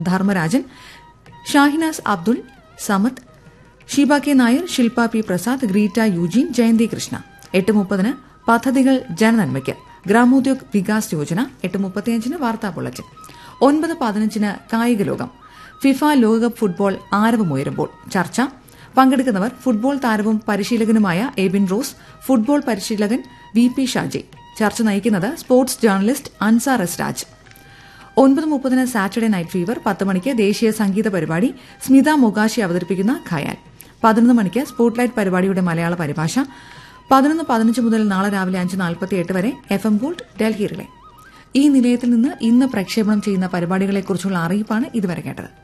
Dharmarajan Shahinas Abdul Samad Sheeba K Nair Shilpa P Prasad Greeta Eugene Jayanthi Krishna എട്ട് മുപ്പതിന് പദ്ധതികൾ ജനനന്മയ്ക്ക് ഗ്രാമോദ്യോഗ് വികാസ് യോജന എട്ട് മുപ്പത്തിയഞ്ചിന് വാർത്താ ബുള്ളറ്റിൻ ഒൻപത് പതിനഞ്ചിന് കായിക ലോകം ഫിഫ ലോകകപ്പ് ഫുട്ബോൾ ആരവമുയരുമ്പോൾ ചർച്ച പങ്കെടുക്കുന്നവർ ഫുട്ബോൾ താരവും പരിശീലകനുമായ എബിൻ റോസ് ഫുട്ബോൾ പരിശീലകൻ വി പി ഷാജി ചർച്ച നയിക്കുന്നത് sports journalist Ansar S Raj ഒൻപത് മുപ്പതിന് സാറ്റർഡേ നൈറ്റ് ഫീവർ പത്ത് മണിക്ക് ദേശീയ സംഗീത പരിപാടി സ്മിത മൊഗാശി അവതരിപ്പിക്കുന്ന ഖയാൽ പതിനൊന്ന് മണിക്ക് സ്പോട്ട്ലൈറ്റ് പരിപാടിയുടെ മലയാള പരിഭാഷ പതിനൊന്ന് പതിനഞ്ച് മുതൽ നാളെ രാവിലെ അഞ്ച് നാൽപ്പത്തി എട്ട് വരെ F M gold Delhi relay ഈ നിലയത്തിൽ നിന്ന് ഇന്ന് പ്രക്ഷേപണം ചെയ്യുന്ന പരിപാടികളെക്കുറിച്ചുള്ള അറിയിപ്പാണ് ഇതുവരെ കേട്ടത്